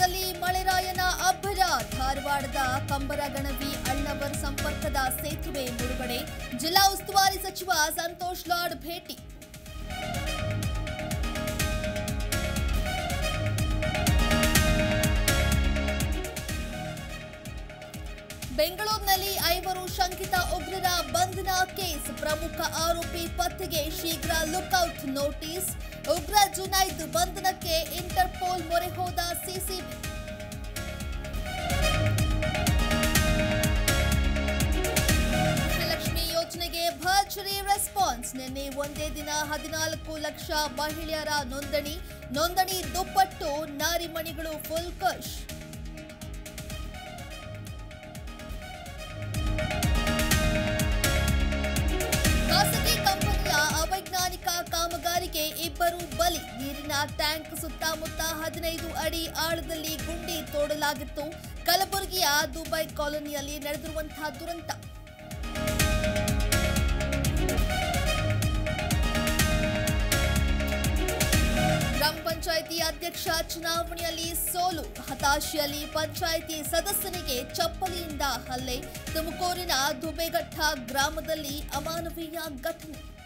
ಬೆಂಗಳೂರಿನಲ್ಲಿ ಮಳೆರಾಯನ ಅಬ್ಬರ ಧಾರವಾಡದ ಕಂಬರಗಣವಿ ಅಣ್ಣವರ್ ಸಂಪರ್ಕದ ಸೇತುವೆ ಮುಳುಗಡೆ ಜಿಲ್ಲಾ ಉಸ್ತುವಾರಿ ಸಚಿವ ಸಂತೋಷ್ ಲಾಡ್ ಭೇಟಿ ಬೆಂಗಳೂರಿನಲ್ಲಿ ಐವರು ಶಂಕಿತ ಉಗ್ರರ ಬಂಧನ ಕೇಸ್ ಪ್ರಮುಖ ಆರೋಪಿ ಪತ್ತೆಗೆ ಶೀಘ್ರ ಲುಕ್ಔಟ್ ನೋಟಿಸ್ ಉಗ್ರ ಜುನೈದ್ ಬಂಧನಕ್ಕೆ ಇಂಟರ್ಪೋಲ್ ಮೊರೆ ಹೋದ ಸಿಸಿಬಿ ಲಕ್ಷ್ಮಿ ಯೋಜನೆಗೆ ಭರ್ಜರಿ ರೆಸ್ಪಾನ್ಸ್ ನಿನ್ನೆ ಒಂದೇ ದಿನ ಹದಿನಾಲ್ಕು ಲಕ್ಷ ಮಹಿಳೆಯರ ನೋಂದಣಿ ನೋಂದಣಿ ದುಪ್ಪಟ್ಟು ನಾರಿಮಣಿಗಳು ಫುಲ್ ಕಶ್ ಖಾಸಗಿ ಕಂಪನಿಯ ಅವೈಜ್ಞಾನಿಕ ಕಾಮಗಾರಿಗೆ ಇಬ್ಬರು ಬಲಿ ನೀರಿನ ಟ್ಯಾಂಕ್ ಸುತ್ತಮುತ್ತ ಹದಿನೈದು ಅಡಿ ಆಳದಲ್ಲಿ ಗುಂಡಿ ತೋಡಲಾಗಿತ್ತು ಕಲಬುರಗಿಯ ದುಬೈ ಕಾಲೋನಿಯಲ್ಲಿ ನಡೆದಿರುವಂತಹ ದುರಂತ ಗ್ರಾಮ ಪಂಚಾಯಿತಿ ಅಧ್ಯಕ್ಷ ಚುನಾವಣೆಯಲ್ಲಿ ಸೋಲು ಹತಾಶೆಯಲ್ಲಿ ಪಂಚಾಯಿತಿ ಸದಸ್ಯನಿಗೆ ಚಪ್ಪಲಿಯಿಂದ ಹಲ್ಲೆ ತುಮಕೂರಿನ ದುಬೆಘಟ್ಟ ಗ್ರಾಮದಲ್ಲಿ ಅಮಾನವೀಯ ಘಟನೆ